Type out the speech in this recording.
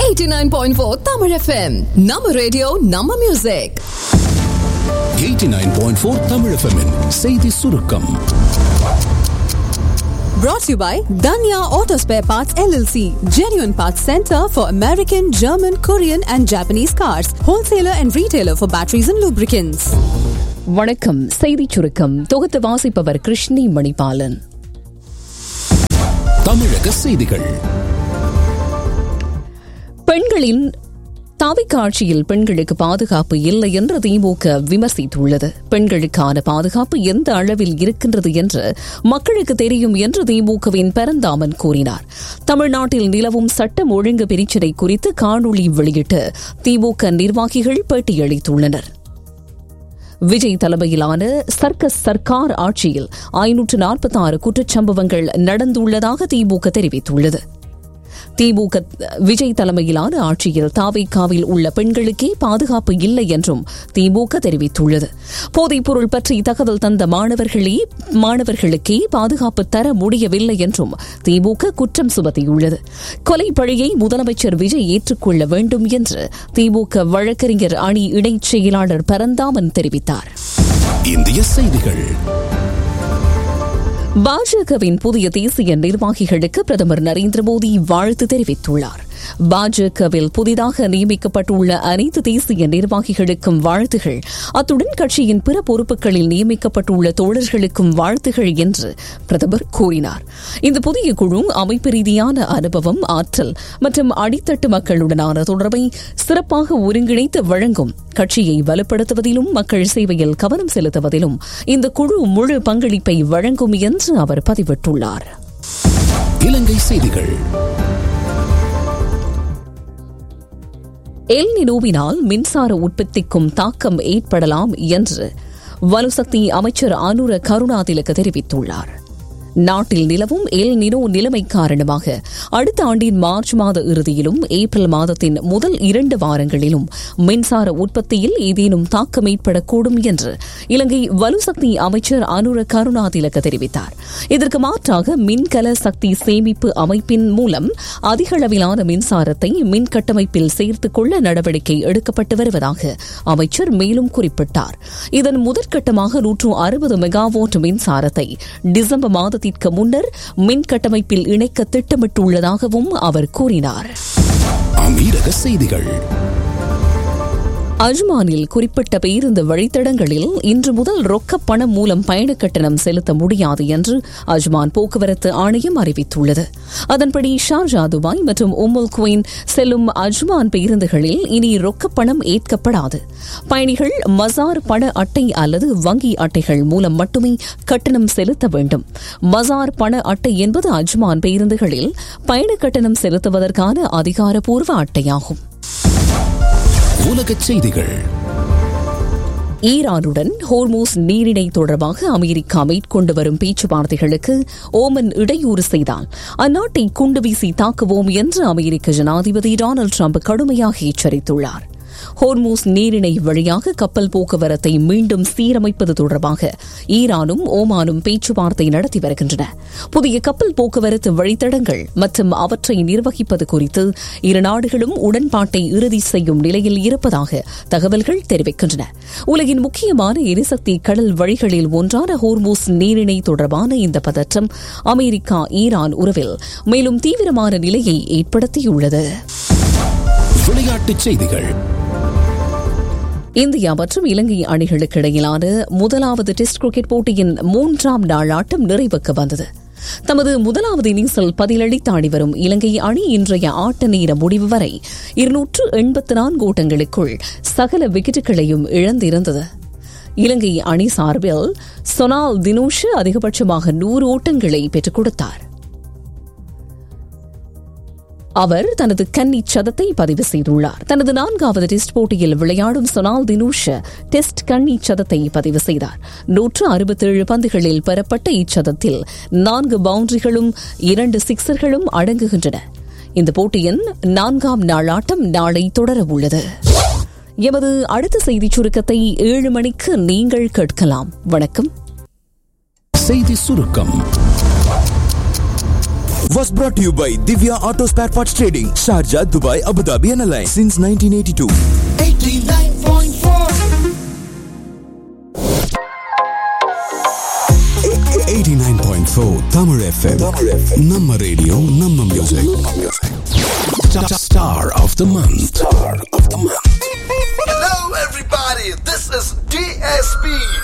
89.4 Tamil FM. நம்ம radio நம்ம music 89.4 Tamil FM -இன் செய்தி சுருக்கம் brought to you by Danya Auto Spare Parts LLC, genuine parts center for American, German, Korean and Japanese cars, wholesaler and retailer for batteries and lubricants. வணக்கம் செய்திச் சுருக்கம் தொகுத்து வாசிப்பவர் கிருஷ்ணி மணிபாலன் தமிழக செய்திகள் பெண்களின் தாவிக்க ஆட்சியில் பெண்களுக்கு பாதுகாப்பு இல்லை என்று திமுக விமர்சித்துள்ளது பெண்களுக்கான பாதுகாப்பு எந்த அளவில் இருக்கின்றது என்று மக்களுக்கு தெரியும் என்று திமுகவின் பரந்தாமன் கூறினார் தமிழ்நாட்டில் நிலவும் சட்டம் ஒழுங்கு பிரச்சினை குறித்து காணொளி வெளியிட்டு திமுக நிர்வாகிகள் பேட்டியளித்துள்ளனர் விஜய் தலைமையிலான சர்க்கஸ் சர்க்கார் ஆட்சியில் ஐநூற்று நாற்பத்தி ஆறு குற்றச்சம்பவங்கள் நடந்துள்ளதாக திமுக தெரிவித்துள்ளது திமுக விஜய் தலைமையிலான ஆட்சியில் தாவைக்காவில் உள்ள பெண்களுக்கே பாதுகாப்பு இல்லை என்றும் திமுக தெரிவித்துள்ளது போதைப் பொருள் பற்றி தகவல் தந்த மாணவர்களே மாணவர்களுக்கே பாதுகாப்பு தர முடியவில்லை என்றும் திமுக குற்றம் சுமத்தியுள்ளது கொலை பழியை முதலமைச்சர் விஜய் ஏற்றுக்கொள்ள வேண்டும் என்று திமுக வழக்கறிஞர் அணி இணைச் செயலாளர் பரந்தாமன் தெரிவித்தார் இந்திய செய்திகள் பாஜகவின் புதிய தேசிய நிர்வாகிகளுக்கு பிரதமர் நரேந்திர மோடி வாழ்த்து தெரிவித்துள்ளார் பாஜகவில் புதிதாக நியமிக்கப்பட்டுள்ள அனைத்து தேசிய நிர்வாகிகளுக்கும் வாழ்த்துகள் அத்துடன் கட்சியின் பிற பொறுப்புகளில் நியமிக்கப்பட்டுள்ள தோழர்களுக்கும் வாழ்த்துகள் என்று பிரதமர் கூறினார் இந்த புதிய குழு அமைப்பு ரீதியான அனுபவம் ஆற்றல் மற்றும் அடித்தட்டு மக்களுடனான தொடர்பை சிறப்பாக ஒருங்கிணைத்து வழங்கும் கட்சியை வலுப்படுத்துவதிலும் மக்கள் சேவையில் கவனம் செலுத்துவதிலும் இந்த குழு முழு பங்களிப்பை வழங்கும் என்று அவர் பதிவிட்டுள்ளார் இலங்கை செய்திகள் எல் நினோவினால் மின்சார உற்பத்திக்கும் தாக்கம் ஏற்படலாம் என்று வலுசக்தி அமைச்சர் அனுர கருணாதிலக தெரிவித்துள்ளார் நாட்டில் நிலவும் எல் நினோ நிலைமை காரணமாக அடுத்த ஆண்டின் மார்ச் மாத இறுதியிலும் ஏப்ரல் மாதத்தின் முதல் இரண்டு வாரங்களிலும் மின்சார உற்பத்தியில் ஏதேனும் தாக்கம் ஏற்படக்கூடும் என்று இலங்கை வலுசக்தி அமைச்சர் அனுர கருணாதிலக தெரிவித்தார் இதற்கு மாற்றாக மின்கல சக்தி சேமிப்பு அமைப்பின் மூலம் அதிக அளவிலான மின்சாரத்தை மின் கட்டமைப்பில் சேர்த்துக் கொள்ள நடவடிக்கை எடுக்கப்பட்டு வருவதாக அமைச்சர் மேலும் குறிப்பிட்டார் இதன் முதற்கட்டமாக நூற்று அறுபது மெகாவாட் மின்சாரத்தை டிசம்பர் மாதத்திற்கு முன்னர் மின் கட்டமைப்பில் இணைக்க திட்டமிட்டுள்ளதாகவும் அவர் கூறினார் அமீரக செய்திகள் அஜ்மானில் குறிப்பிட்ட பேருந்து வழித்தடங்களில் இன்று முதல் ரொக்க பணம் மூலம் பயண கட்டணம் செலுத்த முடியாது என்று அஜ்மான் போக்குவரத்து ஆணையம் அறிவித்துள்ளது அதன்படி ஷார்ஜா துபாய் மற்றும் உம்முல் குயின் செல்லும் அஜ்மான் பேருந்துகளில் இனி ரொக்க பணம் ஏற்கப்படாது பயணிகள் மசார் பண அட்டை அல்லது வங்கி அட்டைகள் மூலம் மட்டுமே கட்டணம் செலுத்த வேண்டும் மசார் பண அட்டை என்பது அஜ்மான் பேருந்துகளில் பயண கட்டணம் செலுத்துவதற்கான அதிகாரப்பூர்வ அட்டையாகும் உலகச் செய்திகள் ஈரானுடன் ஹோர்மூஸ் நீரிணை தொடர்பாக அமெரிக்கா மேற்கொண்டு வரும் பேச்சுவார்த்தைகளுக்கு ஓமன் இடையூறு செய்தால் அந்நாட்டை குண்டு வீசி தாக்குவோம் என்று அமெரிக்க ஜனாதிபதி டொனால்டு ட்ரம்ப் கடுமையாக எச்சரித்துள்ளார் ஹோர்மூஸ் நீரிணை வழியாக கப்பல் போக்குவரத்தை மீண்டும் சீரமைப்பது தொடர்பாக ஈரானும் ஓமானும் பேச்சுவார்த்தை நடத்தி வருகின்றன புதிய கப்பல் போக்குவரத்து வழித்தடங்கள் மற்றும் அவற்றை நிர்வகிப்பது குறித்து இரு நாடுகளும் உடன்பாட்டை இறுதி செய்யும் நிலையில் இருப்பதாக தகவல்கள் தெரிவிக்கின்றன உலகின் முக்கியமான எரிசக்தி கடல் வழிகளில் ஒன்றான ஹோர்மூஸ் நீரிணை தொடர்பான இந்த பதற்றம் அமெரிக்கா ஈரான் உறவில் மேலும் தீவிரமான நிலையை ஏற்படுத்தியுள்ளது விளையாட்டுச் செய்திகள் இந்தியா மற்றும் இலங்கை அணிகளுக்கு இடையிலான முதலாவது டெஸ்ட் கிரிக்கெட் போட்டியின் மூன்றாம் நாள் ஆட்டம் நிறைவுக்கு வந்தது தமது முதலாவது இன்னிங்ஸில் பதிலளித்து ஆடி வரும் இலங்கை அணி இன்றைய ஆட்ட நேர முடிவு வரை இருநூற்று எண்பத்து நான்கு ஓட்டங்களுக்குள் சகல விக்கெட்டுகளையும் இழந்திருந்தது இலங்கை அணி சார்பில் சொனால் தினோஷ் அதிகபட்சமாக நூறு ஓட்டங்களை பெற்றுக் கொடுத்தார் அவர் தனது கன்னி சதத்தை பதிவு செய்துள்ளார் தனது நான்காவது டெஸ்ட் போட்டியில் விளையாடும் சொனால் தினூஷ் டெஸ்ட் கன்னி சதத்தை பதிவு செய்தார் நூற்று அறுபத்தேழு பந்துகளில் பெறப்பட்ட இச்சதத்தில் நான்கு பவுண்டரிகளும் இரண்டு சிக்சர்களும் அடங்குகின்றன இந்த போட்டியின் நான்காம் நாள் ஆட்டம் நாளை தொடரவுள்ளது எமது அடுத்த செய்திச் சுருக்கத்தை ஏழு மணிக்கு நீங்கள் கேட்கலாம் வணக்கம் செய்தி சுருக்கம் was brought to you by Divya Auto Spare Parts Trading, Sharjah, Dubai, Abu Dhabi and Alliance since 1982. 89.4 Tamil FM. நம்ம ரேடியோ நம்ம music star of the month star of the month Hello, everybody. This is DSP.